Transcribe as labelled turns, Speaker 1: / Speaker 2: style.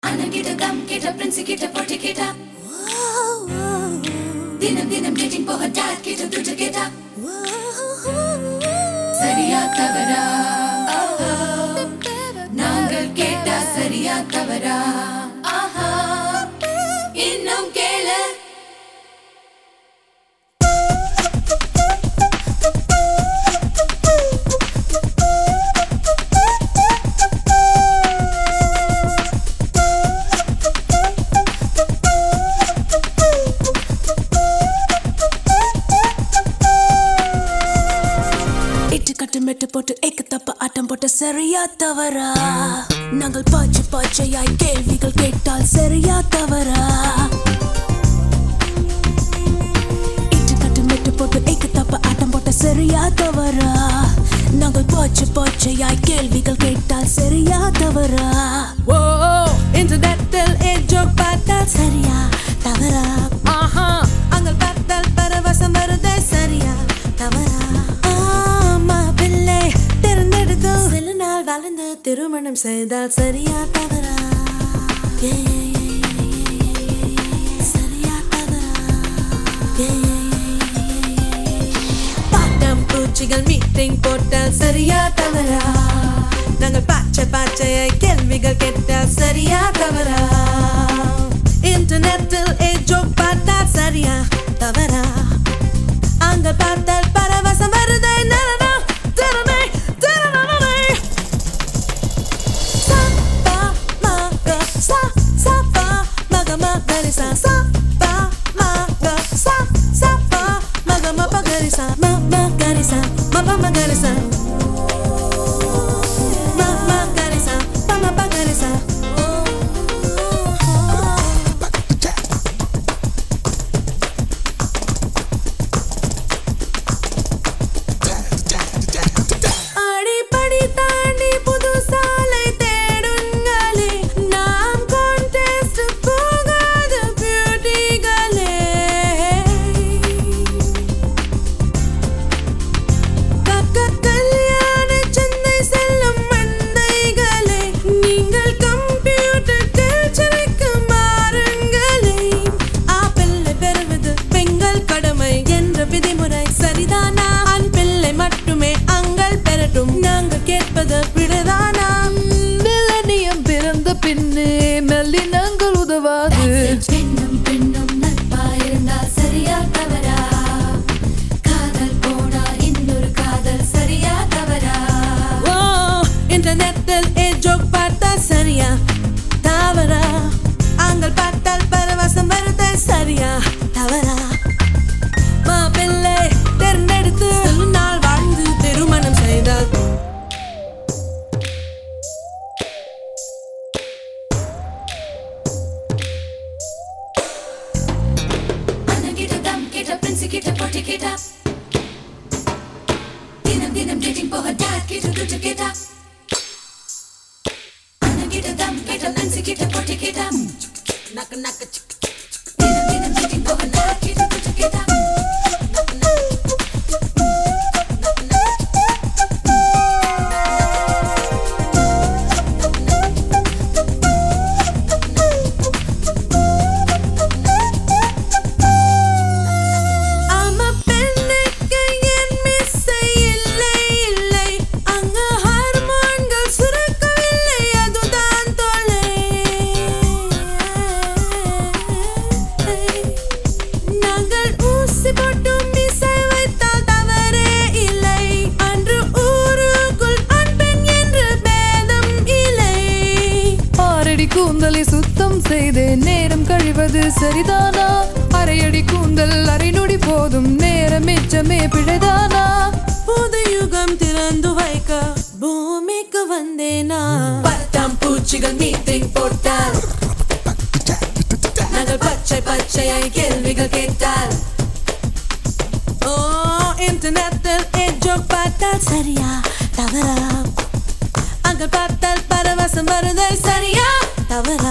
Speaker 1: அனகிட்ட தம் கிட்ட பிரின்ஸ் கிட்ட போட்டி கேட்டா தினம் தினம் டேட்டிங் போக டாட் கிட்ட துட்டு கேட்டா சரியா தவறா நாங்கள் கேட்டா சரியா தவறா ஆஹா இன்னும் கேளு
Speaker 2: இட்டு கட்டு மெட்டு போட்டு ஏக்கு தப்ப ஆட்டம் போட்ட சரியா தவறா நாங்கள் பாய்ச்சி பாய்ச்சையாய் கேள்விகள் கேட்டால் சரியா தவறா இட்டு கட்டு மெட்டு போட்டு ஏக்கு தப்ப ஆட்டம் போட்ட சரியா தவறா நாங்கள் பாய்ச்சி பாய்ச்சையாய் கேள்விகள் கேட்டால் சரியா தவறா
Speaker 3: ஓ இன்டர்நெட்டில் ஏஜோக் பார்த்தால்
Speaker 2: சரியா தவறா
Speaker 3: ஆஹா அங்கள் பார்த்தால் பரவசம் வருதே சரியா
Speaker 2: தவறா
Speaker 3: ஆமா பிள்ளை திறந்தெடுத்து சில நாள் வளர்ந்து திருமணம் செய்தால் சரியா தவறா
Speaker 2: ஏ, ஏ, ஏ, ஏ, ஏ, ஏ, ஏ, சரியா தவறா ஏ, ஏ, ஏ,
Speaker 3: பாட்டம் பூச்சிகள் மீட்டிங் போட்டால் சரியா தவறா நாங்கள் பாச்சை பாச்சையை கேள்விகள் கேட்டால் சரியா தவறா இன்டர்நெட்டில் ஏஜோக் பார்த்தால் சரியா தவறா அங்க பார்த்தால் பரவசம் வருதே நரனா திறமை திறமை Sa pa ma ga sa sa pa ma ga ma ga ri sa sa pa ma ga sa sa pa ma ga ma pa ga ri sa ma ma ga ri sa ma pa ma ga ri sa ma ma ga ri sa pa ma pa ga ri sa அடிப்படி தாண்டி புது சாலை தேடுங்களே நாம் contest போகாத பியூட்டிகளே கக்க கல்யாண சந்தை செல்லும் மந்தைகளே நீங்கள் கம்ப்யூட்டர் கல்ச்சருக்கு மாறுங்களே ஆப்பிள்ளை பெறுவது பெண்கள் கடமை என்ற விதிமுறை சரிதானா ஆண் பிள்ளை மட்டுமே அங்கள் பெறட்டும் நாங்கள் கேட்பது பிழைதானா மில்லனியம் பிறந்த பின்னே நல்லினங்கள் உதவாது
Speaker 1: பெண்ணும் பெண்ணும் நட்பா இருந்தா சரியா தவறா காதல் போனா இன்னொரு காதல் சரியா தவறா
Speaker 3: ஓ இன்டர்நெட்டில் ஏஜோக் பார்த்தா சரியா தவறா ஆங்கள் பார்த்தால் பரவசம் வருது சரியா தவறா மாப்பிள்ளை தேர்ந்தெடுத்து சில நாள் வாழ்ந்து திருமணம் செய்தால்
Speaker 1: அனகிட்ட தம் கிட்ட பிரின்ஸ் கிட்ட போட்டி கேட்டா தினம் தினம் டேட்டிங் போக டாட் கிட்ட துட்டு கேட்டா அனகிட்ட தம் கிட்ட பிரின்ஸ் கிட்ட போட்டி கேட்டா
Speaker 3: நக்கு நக்கு சிக்கு
Speaker 1: தினம் தினம் டேட்டிங் போக டாட் கிட்ட துட்டு கேட்டா
Speaker 3: ஆமா பெண்ணுக்கு என் மிஸ்ஸை இல்லை இல்லை அங்க ஹார்மோன்கள் சுரக்கவில்லை அதுதான் தொல்லை நாங்கள் ஊசி போட்டு மிஸ்ஸை வைத்தால் தவறே இல்லை அன்று ஊருக்குள் ஆண் பெண் என்று பேதம் இல்லை
Speaker 4: ஆறடி கூந்தலை சுத்தம் செய்து நேரம் கழிவது சரிதானா அரையடி கூந்தல் அரை நொடி போதும் நேரம் மிச்சமே பிழைதானா
Speaker 3: புது யுகம் திறந்து வைக்க பூமிக்கு வந்தேனா பத்தாம் பூச்சிகள் மீட்டிங் போட்டால் நாங்கள் பச்சை பச்சையாய் கேள்விகள் கேட்டால் ஓ இன்டர்நெட்டில் ஏஜோக் பார்த்தால்
Speaker 2: சரியா தவறா
Speaker 3: அங்க பார்த்தால் பரவசம் வருது சரியா
Speaker 2: தவறா